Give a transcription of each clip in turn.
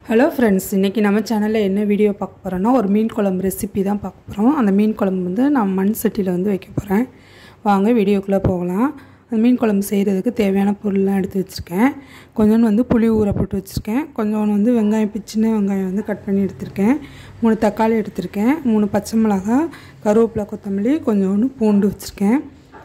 hello friends இன்றைக்கி நம்ம சேனலில் என்ன வீடியோ பார்க்க போகிறோன்னா ஒரு மீன் குழம்பு ரெசிபி தான் பார்க்க போகிறோம் அந்த மீன் குழம்பு வந்து நான் மண் சட்டியில் வந்து வைக்க போகிறேன் வாங்க வீடியோக்குள்ளே போகலாம் அந்த மீன் குழம்பு செய்கிறதுக்கு தேவையான பொருள்லாம் எடுத்து வச்சுருக்கேன் கொஞ்சோண்டு வந்து புளி ஊற போட்டு வச்சுருக்கேன் கொஞ்சோண்டு வந்து வெங்காயம் பி- சின்ன வெங்காயம் வந்து கட் பண்ணி எடுத்திருக்கேன் மூணு தக்காளி எடுத்திருக்கேன் மூணு பச்சை மிளகாய் கருவேப்பிலை கொத்தமல்லி கொஞ்சோண்டு பூண்டு வச்சுருக்கேன்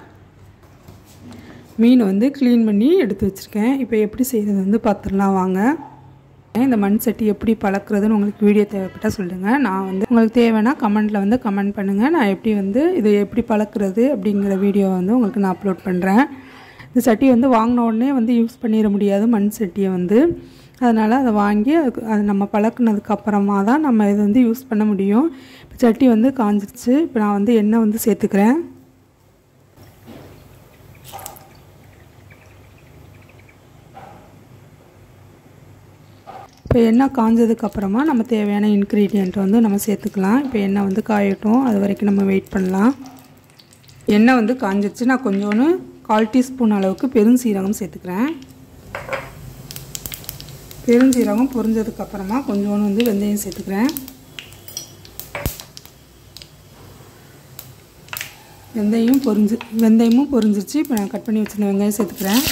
மீன் வந்து க்ளீன் பண்ணி எடுத்து வச்சுருக்கேன் இப்போ எப்படி செய்கிறது வந்து பார்த்துடலாம் வாங்க இந்த மண் சட்டி எப்படி பழக்கிறதுன்னு உங்களுக்கு வீடியோ தேவைப்பட்டால் சொல்லுங்கள் நான் வந்து உங்களுக்கு தேவைன்னா கமெண்ட்டில் வந்து கமெண்ட் பண்ணுங்கள் நான் எப்படி வந்து இது எப்படி பழக்கிறது அப்படிங்கிற வீடியோ வந்து உங்களுக்கு நான் அப்லோட் பண்ணுறேன் இந்த சட்டி வந்து வாங்கின உடனே வந்து யூஸ் பண்ணிட முடியாது மண் சட்டியை வந்து அதனால் அதை வாங்கி அதுக்கு அது நம்ம பழக்குனதுக்கு அப்புறமா தான் நம்ம இதை வந்து யூஸ் பண்ண முடியும் இப்போ சட்டி வந்து காஞ்சிருச்சு இப்போ நான் வந்து எண்ணெய் வந்து சேர்த்துக்கிறேன் இப்போ எண்ணெய் காஞ்சதுக்கு அப்புறமா நம்ம தேவையான இன்க்ரீடியண்ட் வந்து நம்ம சேர்த்துக்கலாம் இப்போ எண்ணெய் வந்து காயட்டும் அது வரைக்கும் நம்ம வெயிட் பண்ணலாம் எண்ணெய் வந்து காஞ்சிருச்சு நான் கொஞ்சோன்னு கால் டீஸ்பூன் அளவுக்கு பெருஞ்சீரகம் சேர்த்துக்கிறேன் பெருஞ்சீரகம் பொரிஞ்சதுக்கு அப்புறமா கொஞ்சோண்டு வந்து வெந்தயம் சேர்த்துக்கிறேன் வெந்தயம் பொரிஞ்சு வெந்தயமும் பொரிஞ்சிருச்சு இப்போ நான் கட் பண்ணி வச்சிருந்த வெங்காயம் சேர்த்துக்கிறேன்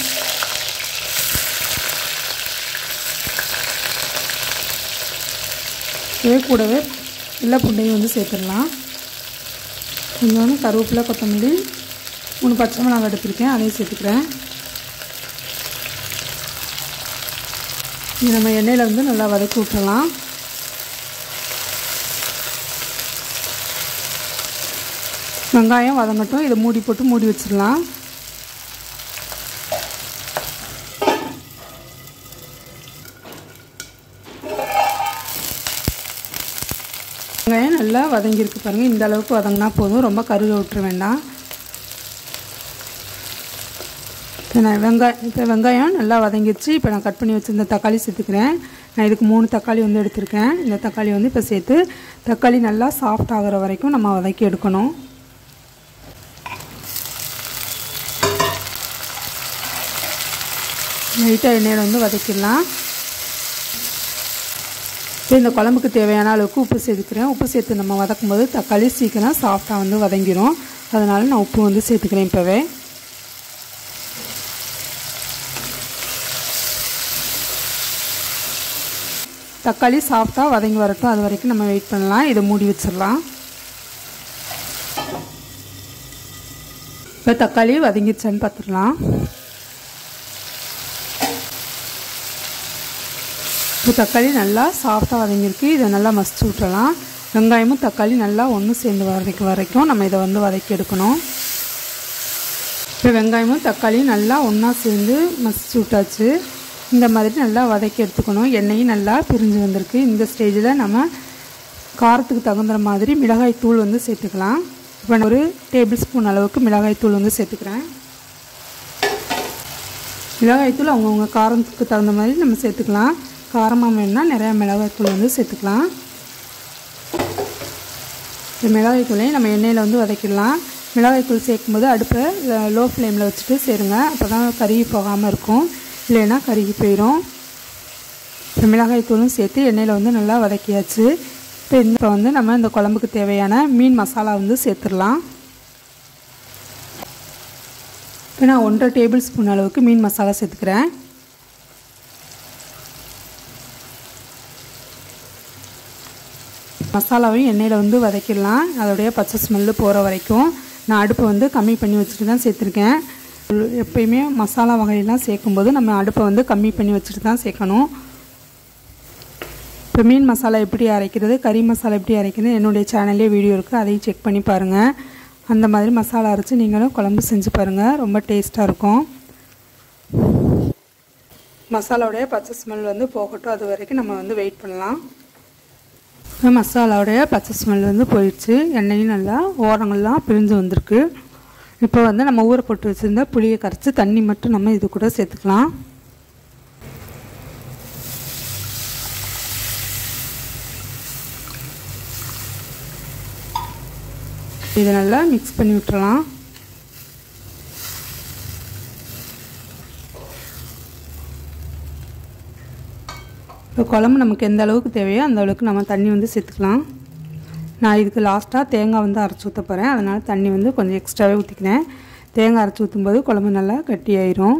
இதே கூடவே வெள்ளை பூண்டையும் வந்து சேர்த்துடலாம் கொஞ்சோண்டு கருவேப்பிலை கொத்தமல்லி மூணு பச்சை மிளகாய் எடுத்திருக்கேன் அதையும் சேர்த்துக்கிறேன் இது நம்ம எண்ணெயில் வந்து நல்லா வதக்கி விட்டுறலாம் வெங்காயம் வதங்கட்டும் இதை மூடி போட்டு மூடி வச்சிடலாம் வெங்காயம் நல்லா வதங்கியிருக்கு பாருங்கள் இந்த அளவுக்கு வதங்கினா போதும் ரொம்ப கருக விட்டுற வேண்டாம் இப்போ நான் வெங்காயம் இப்போ வெங்காயம் நல்லா வதங்கிடுச்சு இப்போ நான் கட் பண்ணி வச்சுருந்த தக்காளி சேர்த்துக்கிறேன் நான் இதுக்கு மூணு தக்காளி வந்து எடுத்திருக்கேன் இந்த தக்காளி வந்து இப்போ சேர்த்து தக்காளி நல்லா சாஃப்ட் ஆகிற வரைக்கும் நம்ம வதக்கி எடுக்கணும் லைட்டாக எண்ணெயில் வந்து வதக்கிடலாம் இப்போ இந்த குழம்புக்கு தேவையான அளவுக்கு உப்பு சேர்த்துக்கிறேன் உப்பு சேர்த்து நம்ம வதக்கும்போது தக்காளி சீக்கிரம் சாஃப்டாக வந்து வதங்கிடும் அதனால் நான் உப்பு வந்து சேர்த்துக்கிறேன் இப்போவே தக்காளி சாஃப்டாக வதங்கி வரட்டும் அது வரைக்கும் நம்ம வெயிட் பண்ணலாம் இதை மூடி வச்சிடலாம் இப்போ தக்காளி வதங்கிடுச்சான்னு பார்த்துடலாம் இப்போ தக்காளி நல்லா சாஃப்டாக வதங்கியிருக்கு இதை நல்லா மசிச்சு விட்டுறலாம் வெங்காயமும் தக்காளி நல்லா ஒன்று சேர்ந்து வரைக்கும் வரைக்கும் நம்ம இதை வந்து வதக்கி எடுக்கணும் இப்போ வெங்காயமும் தக்காளியும் நல்லா ஒன்றா சேர்ந்து மசிச்சு விட்டாச்சு இந்த மாதிரி நல்லா வதக்கி எடுத்துக்கணும் எண்ணெயும் நல்லா பிரிஞ்சு வந்திருக்கு இந்த ஸ்டேஜில் நம்ம காரத்துக்கு தகுந்த மாதிரி மிளகாய் தூள் வந்து சேர்த்துக்கலாம் இப்போ நான் ஒரு டேபிள் ஸ்பூன் அளவுக்கு மிளகாய் தூள் வந்து சேர்த்துக்கிறேன் மிளகாய் தூள் அவங்கவுங்க காரத்துக்கு தகுந்த மாதிரி நம்ம சேர்த்துக்கலாம் காரமாக வேணும்னா நிறையா மிளகாய் தூள் வந்து சேர்த்துக்கலாம் இந்த மிளகாய் தூளையும் நம்ம எண்ணெயில் வந்து வதக்கிடலாம் மிளகாய் தூள் சேர்க்கும்போது அடுப்பை லோ ஃப்ளேமில் வச்சுட்டு சேருங்க அப்போ தான் கருகி போகாமல் இருக்கும் இல்லைன்னா கருகி போயிடும் இப்போ மிளகாய் தூளும் சேர்த்து எண்ணெயில் வந்து நல்லா வதக்கியாச்சு இப்போ இந்த இப்போ வந்து நம்ம இந்த குழம்புக்கு தேவையான மீன் மசாலா வந்து சேர்த்துடலாம் இப்போ நான் ஒன்றரை டேபிள் ஸ்பூன் அளவுக்கு மீன் மசாலா சேர்த்துக்கிறேன் மசாலாவையும் எண்ணெயில் வந்து வதக்கிடலாம் அதோடைய பச்சை ஸ்மெல்லு போகிற வரைக்கும் நான் அடுப்பை வந்து கம்மி பண்ணி வச்சுட்டு தான் சேர்த்துருக்கேன் எப்பயுமே மசாலா வகையெல்லாம் சேர்க்கும்போது நம்ம அடுப்பை வந்து கம்மி பண்ணி வச்சுட்டு தான் சேர்க்கணும் இப்போ மீன் மசாலா எப்படி அரைக்கிறது கறி மசாலா எப்படி அரைக்கிறது என்னுடைய சேனல்லே வீடியோ இருக்குது அதையும் செக் பண்ணி பாருங்கள் அந்த மாதிரி மசாலா அரைச்சி நீங்களும் குழம்பு செஞ்சு பாருங்கள் ரொம்ப டேஸ்ட்டாக இருக்கும் மசாலாவுடைய பச்சை ஸ்மெல் வந்து போகட்டும் அது வரைக்கும் நம்ம வந்து வெயிட் பண்ணலாம் மசாலாவுடைய பச்சை ஸ்மெல் வந்து போயிடுச்சு எண்ணெயும் நல்லா ஓரங்கள்லாம் பிரிஞ்சு வந்திருக்கு இப்போ வந்து நம்ம ஊற போட்டு வச்சுருந்த புளியை கரைச்சி தண்ணி மட்டும் நம்ம இது கூட சேர்த்துக்கலாம் இதை நல்லா மிக்ஸ் பண்ணி விட்டுறலாம் இப்போ குழம்பு நமக்கு எந்த அளவுக்கு தேவையோ அந்த அளவுக்கு நம்ம தண்ணி வந்து சேர்த்துக்கலாம் நான் இதுக்கு லாஸ்ட்டாக தேங்காய் வந்து அரைச்சி ஊற்ற போகிறேன் அதனால் தண்ணி வந்து கொஞ்சம் எக்ஸ்ட்ராவே ஊற்றிக்கிறேன் தேங்காய் அரைச்சி ஊற்றும்போது குழம்பு நல்லா கட்டி ஆயிரும்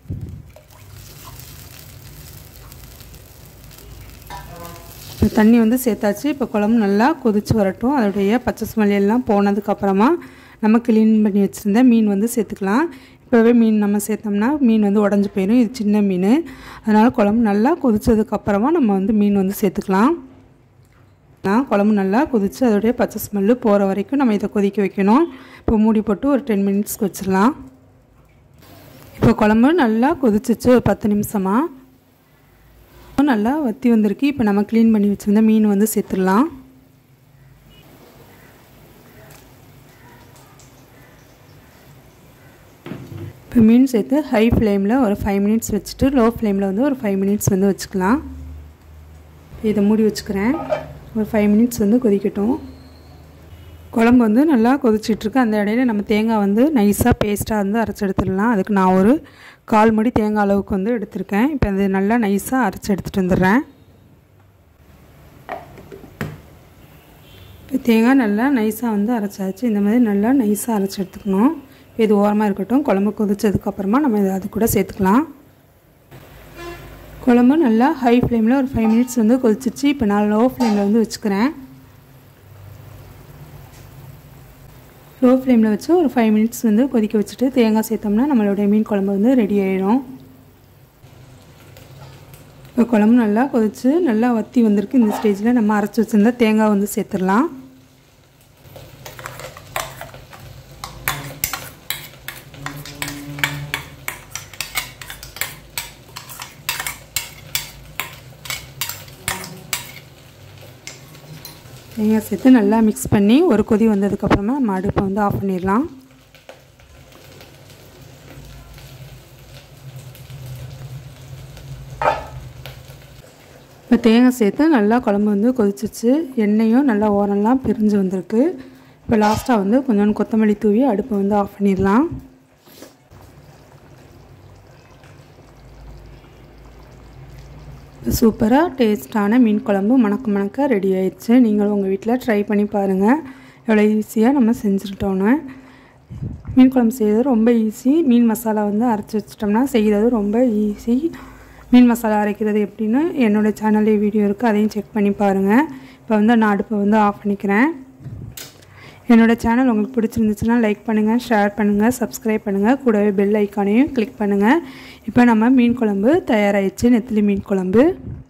இப்போ தண்ணி வந்து சேர்த்தாச்சு இப்போ குழம்பு நல்லா கொதித்து வரட்டும் அதோடைய பச்சை ஸ்மெல் எல்லாம் போனதுக்கப்புறமா நம்ம க்ளீன் பண்ணி வச்சுருந்த மீன் வந்து சேர்த்துக்கலாம் இப்போவே மீன் நம்ம சேர்த்தோம்னா மீன் வந்து உடஞ்சி போயிடும் இது சின்ன மீன் அதனால் குழம்பு நல்லா கொதித்ததுக்கப்புறமா நம்ம வந்து மீன் வந்து சேர்த்துக்கலாம் குழம்பு நல்லா கொதித்து அதோடைய பச்சை ஸ்மெல்லு போகிற வரைக்கும் நம்ம இதை கொதிக்க வைக்கணும் இப்போ மூடி போட்டு ஒரு டென் மினிட்ஸ்க்கு வச்சிடலாம் இப்போ குழம்பு நல்லா கொதிச்சிச்சு ஒரு பத்து நிமிஷமாக நல்லா வற்றி வந்திருக்கு இப்போ நம்ம க்ளீன் பண்ணி வச்சுருந்த மீன் வந்து சேர்த்துடலாம் இப்போ மீன் சேர்த்து ஹை ஃப்ளேமில் ஒரு ஃபைவ் மினிட்ஸ் வச்சுட்டு லோ ஃப்ளேமில் வந்து ஒரு ஃபைவ் மினிட்ஸ் வந்து வச்சுக்கலாம் இதை மூடி வச்சுக்கிறேன் ஒரு ஃபைவ் மினிட்ஸ் வந்து கொதிக்கட்டும் குழம்பு வந்து நல்லா கொதிச்சிட்ருக்கு அந்த இடையில நம்ம தேங்காய் வந்து நைஸாக பேஸ்ட்டாக வந்து அரைச்சி எடுத்துடலாம் அதுக்கு நான் ஒரு கால் மடி தேங்காய் அளவுக்கு வந்து எடுத்திருக்கேன் இப்போ அது நல்லா நைஸாக அரைச்சி எடுத்துகிட்டு வந்துடுறேன் இப்போ தேங்காய் நல்லா நைஸாக வந்து அரைச்சாச்சு இந்த மாதிரி நல்லா நைஸாக அரைச்சி எடுத்துக்கணும் இது ஓரமாக இருக்கட்டும் குழம்பு கொதிச்சதுக்கப்புறமா நம்ம இதை அது கூட சேர்த்துக்கலாம் குழம்பு நல்லா ஹை ஃப்ளேமில் ஒரு ஃபைவ் மினிட்ஸ் வந்து கொதிச்சிச்சு இப்போ நான் லோ ஃப்ளேமில் வந்து வச்சுக்கிறேன் லோ ஃப்ளேமில் வச்சு ஒரு ஃபைவ் மினிட்ஸ் வந்து கொதிக்க வச்சுட்டு தேங்காய் சேர்த்தோம்னா நம்மளுடைய மீன் குழம்பு வந்து ரெடி ஆயிடும் இப்போ குழம்பு நல்லா கொதித்து நல்லா வற்றி வந்திருக்கு இந்த ஸ்டேஜில் நம்ம அரைச்சி வச்சுருந்தா தேங்காய் வந்து சேர்த்துடலாம் தேங்காய் சேர்த்து நல்லா மிக்ஸ் பண்ணி ஒரு கொதி வந்ததுக்கப்புறமா நம்ம அடுப்பை வந்து ஆஃப் பண்ணிடலாம் இப்போ தேங்காய் சேர்த்து நல்லா குழம்பு வந்து கொதிச்சிச்சு எண்ணெயும் நல்லா ஓரம்லாம் பிரிஞ்சு வந்திருக்கு இப்போ லாஸ்ட்டாக வந்து கொஞ்சோண்டு கொத்தமல்லி தூவி அடுப்பை வந்து ஆஃப் பண்ணிடலாம் சூப்பராக டேஸ்ட்டான மீன் குழம்பு மணக்க மணக்க ரெடி ஆயிடுச்சு நீங்களும் உங்கள் வீட்டில் ட்ரை பண்ணி பாருங்கள் எவ்வளோ ஈஸியாக நம்ம செஞ்சுட்டோன்னு மீன் குழம்பு செய்கிறது ரொம்ப ஈஸி மீன் மசாலா வந்து அரைச்சி வச்சிட்டோம்னா செய்கிறது ரொம்ப ஈஸி மீன் மசாலா அரைக்கிறது எப்படின்னு என்னோடய சேனல்லே வீடியோ இருக்குது அதையும் செக் பண்ணி பாருங்கள் இப்போ வந்து நான் அடுப்பை வந்து ஆஃப் பண்ணிக்கிறேன் என்னோடய சேனல் உங்களுக்கு பிடிச்சிருந்துச்சுன்னா லைக் பண்ணுங்கள் ஷேர் பண்ணுங்கள் சப்ஸ்கிரைப் பண்ணுங்கள் கூடவே பெல் ஐக்கானையும் கிளிக் பண்ணுங்கள் இப்போ நம்ம மீன் குழம்பு தயாராகிடுச்சு நெத்திலி மீன் குழம்பு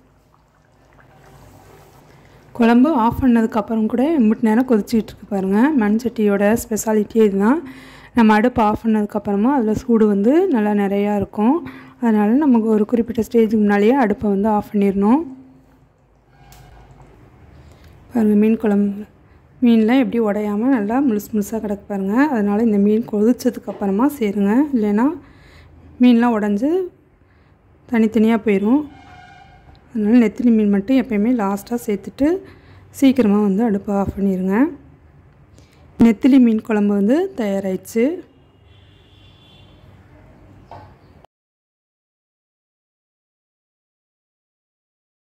குழம்பு ஆஃப் பண்ணதுக்கப்புறம் கூட எம்பிட்டு நேரம் கொதிச்சிக்கிட்டு இருக்கு பாருங்கள் மண் சட்டியோட ஸ்பெஷாலிட்டியே இதுதான் நம்ம அடுப்பு ஆஃப் பண்ணதுக்கப்புறமா அதில் சூடு வந்து நல்லா நிறையா இருக்கும் அதனால் நமக்கு ஒரு குறிப்பிட்ட ஸ்டேஜுக்கு முன்னாலேயே அடுப்பை வந்து ஆஃப் பண்ணிடணும் பாருங்கள் மீன் குழம்பு மீன்லாம் எப்படி உடையாமல் நல்லா முழுசு முழுசாக கிடக்கு பாருங்கள் அதனால் இந்த மீன் கொதிச்சதுக்கப்புறமா சேருங்க இல்லைன்னா மீன்லாம் உடஞ்சி தனித்தனியாக போயிடும் அதனால் நெத்திலி மீன் மட்டும் எப்போயுமே லாஸ்ட்டாக சேர்த்துட்டு சீக்கிரமாக வந்து அடுப்பை ஆஃப் பண்ணிடுங்க நெத்திலி மீன் குழம்பு வந்து தயாராகிடுச்சு